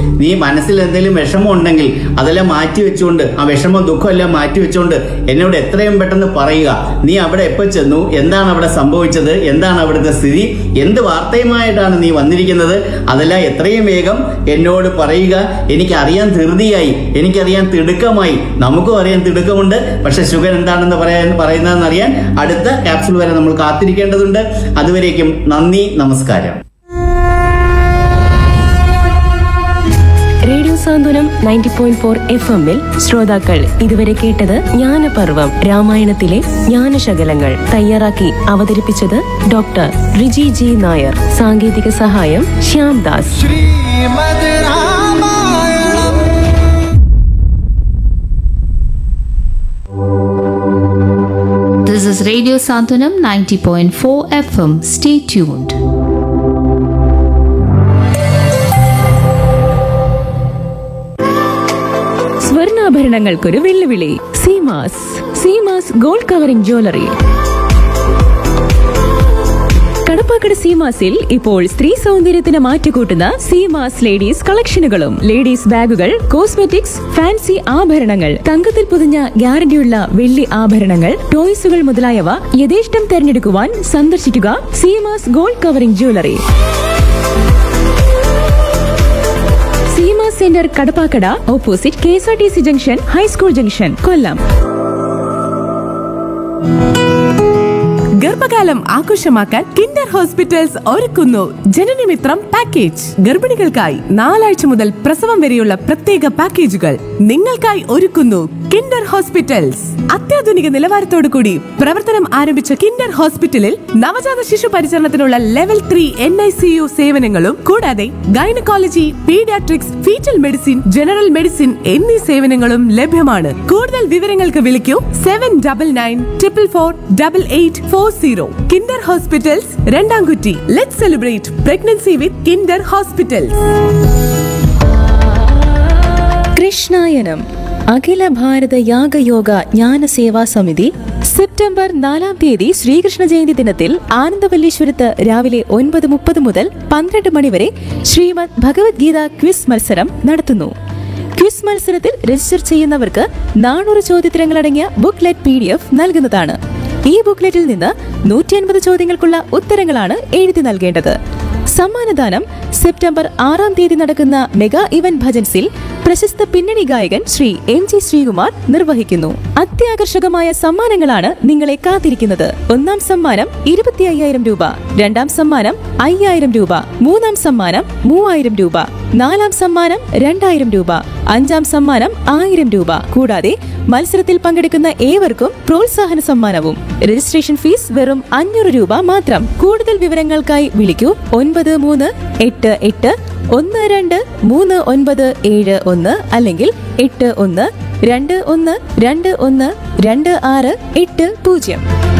നീ മനസ്സിൽ എന്തെങ്കിലും വിഷമം ഉണ്ടെങ്കിൽ അതെല്ലാം മാറ്റി വെച്ചുകൊണ്ട് ആ വിഷമം ദുഃഖം എല്ലാം മാറ്റി വെച്ചുകൊണ്ട് എന്നോട് എത്രയും പെട്ടെന്ന് പറയുക നീ അവിടെ എപ്പോൾ ചെന്നു എന്താണ് അവിടെ സംഭവിച്ചത് എന്താണ് അവിടുത്തെ സ്ഥിതി എന്ത് വാർത്തയുമായിട്ടാണ് നീ വന്നിരിക്കുന്നത് അതെല്ലാം എത്രയും വേഗം എന്നോട് പറയുക എനിക്ക് അറിയാൻ ധൃതിയായി എനിക്കറിയാൻ തിടുക്കമായി നമുക്കും അറിയാൻ തിടുക്കമുണ്ട് പക്ഷെ ഷുഗർ എന്താണെന്ന് പറയാൻ പറയുന്നതെന്ന് അറിയാൻ അടുത്ത ക്യാപ്സൂൾ വരെ നമ്മൾ കാത്തിരിക്കേണ്ടതുണ്ട് അതുവരേക്കും നന്ദി നമസ്കാരം radio Santhwanam ninety point four F എമ്മിൽ ശ്രോതാക്കൾ ഇതുവരെ കേട്ടത് ജ്ഞാനപർവം രാമായണത്തിലെ ജ്ഞാനശകലങ്ങൾ തയ്യാറാക്കി അവതരിപ്പിച്ചത് ഡോക്ടർ റിജി ജി നായർ സാങ്കേതിക സഹായം Shyam Das Shrimad Ramayanam This is Radio Santanam 90.4 FM. Stay tuned. സ്വർണ്ണാഭരണങ്ങൾക്കൊരു വെല്ലുവിളി Seemas Seemas gold covering jewellery Kadappakada സീമാസിൽ ഇപ്പോൾ സ്ത്രീ സൗന്ദര്യത്തിന് മാറ്റുകൂട്ടുന്ന സീമാസ് ലേഡീസ് കളക്ഷനുകളും ലേഡീസ് ബാഗുകൾ കോസ്മെറ്റിക്സ് ഫാൻസി ആഭരണങ്ങൾ തങ്കത്തിൽ പൊതിഞ്ഞ ഗ്യാരണ്ടിയുള്ള വെള്ളി ആഭരണങ്ങൾ ടോയ്സുകൾ മുതലായവ യഥേഷ്ടം തെരഞ്ഞെടുക്കുവാൻ സന്ദർശിക്കുക Seemas gold covering jewellery Seema centre Kadappakada opposite K S R T C junction high school junction Kollam ഗർഭകാലം ആഘോഷമാക്കാൻ കിൻഡർ ഹോസ്പിറ്റൽസ് ഒരുക്കുന്നു ജനനമിത്രം പാക്കേജ് ഗർഭിണികൾക്കായി നാലാഴ്ച മുതൽ പ്രസവം വരെയുള്ള പ്രത്യേക പാക്കേജുകൾ നിങ്ങൾക്കായി ഒരുക്കുന്നു കിൻഡർ ഹോസ്പിറ്റൽസ് അത്യാധുനിക നിലവാരത്തോടു കൂടി പ്രവർത്തനം ആരംഭിച്ച കിൻഡർ ഹോസ്പിറ്റലിൽ നവജാത ശിശു പരിചരണത്തിനുള്ള level three N I C U സേവനങ്ങളും കൂടാതെ gynaecology paediatrics fetal medicine general medicine എന്നീ സേവനങ്ങളും ലഭ്യമാണ് കൂടുതൽ വിവരങ്ങൾക്ക് വിളിക്കൂ seven double nine triple four double eight four zero kinder hospitals Randamkutty let celebrate pregnancy with kinder hospitals Krishnayanam Akhila Bharata Yagayoga Jnana Seva സമിതി സെപ്റ്റംബർ നാലാം തീയതി ശ്രീകൃഷ്ണ ജയന്തി ദിനത്തിൽ ആനന്ദവല്ലീശ്വരത്ത് രാവിലെ ഒൻപത് മുപ്പത് മുതൽ പന്ത്രണ്ട് മണിവരെ ശ്രീമദ് ഭഗവത്ഗീത ക്വിസ് മത്സരം നടത്തുന്നു ക്വിസ് മത്സരത്തിൽ രജിസ്റ്റർ ചെയ്യുന്നവർക്ക് നാനൂറ് ചോദ്യത്തരങ്ങളടങ്ങിയ ബുക്ക്ലെറ്റ് പി ഡി എഫ് നൽകുന്നതാണ് ഈ ബുക്ക്ലെറ്റിൽ നിന്ന് നൂറ്റി അൻപത് ചോദ്യങ്ങൾക്കുള്ള ഉത്തരങ്ങളാണ് എഴുതി നൽകേണ്ടത് സമ്മാനദാനം സെപ്റ്റംബർ ആറാം തീയതി നടക്കുന്ന മെഗാ ഇവന്റ് ഭജൻസിൽ പ്രശസ്ത പിന്നണി ഗായകൻ ശ്രീ എം ജി ശ്രീകുമാർ നിർവഹിക്കുന്നു അത്യാകർഷകമായ സമ്മാനങ്ങളാണ് നിങ്ങളെ കാത്തിരിക്കുന്നത് ഒന്നാം സമ്മാനം ഇരുപത്തി അയ്യായിരം രൂപ രണ്ടാം സമ്മാനം അയ്യായിരം രൂപ മൂന്നാം സമ്മാനം മൂവായിരം രൂപ നാലാം സമ്മാനം രണ്ടായിരം രൂപ അഞ്ചാം സമ്മാനം ആയിരം രൂപ കൂടാതെ മത്സരത്തിൽ പങ്കെടുക്കുന്ന ഏവർക്കും പ്രോത്സാഹന സമ്മാനവും രജിസ്ട്രേഷൻ ഫീസ് വെറും അഞ്ഞൂറ് രൂപ മാത്രം കൂടുതൽ വിവരങ്ങൾക്കായി വിളിക്കൂ ഒൻപത് മൂന്ന് എട്ട് എട്ട് ഒന്ന് രണ്ട് മൂന്ന് ഒൻപത് ഏഴ് ഒന്ന് അല്ലെങ്കിൽ എട്ട് ഒന്ന് രണ്ട് ഒന്ന് രണ്ട് ഒന്ന് രണ്ട് ആറ് എട്ട് പൂജ്യം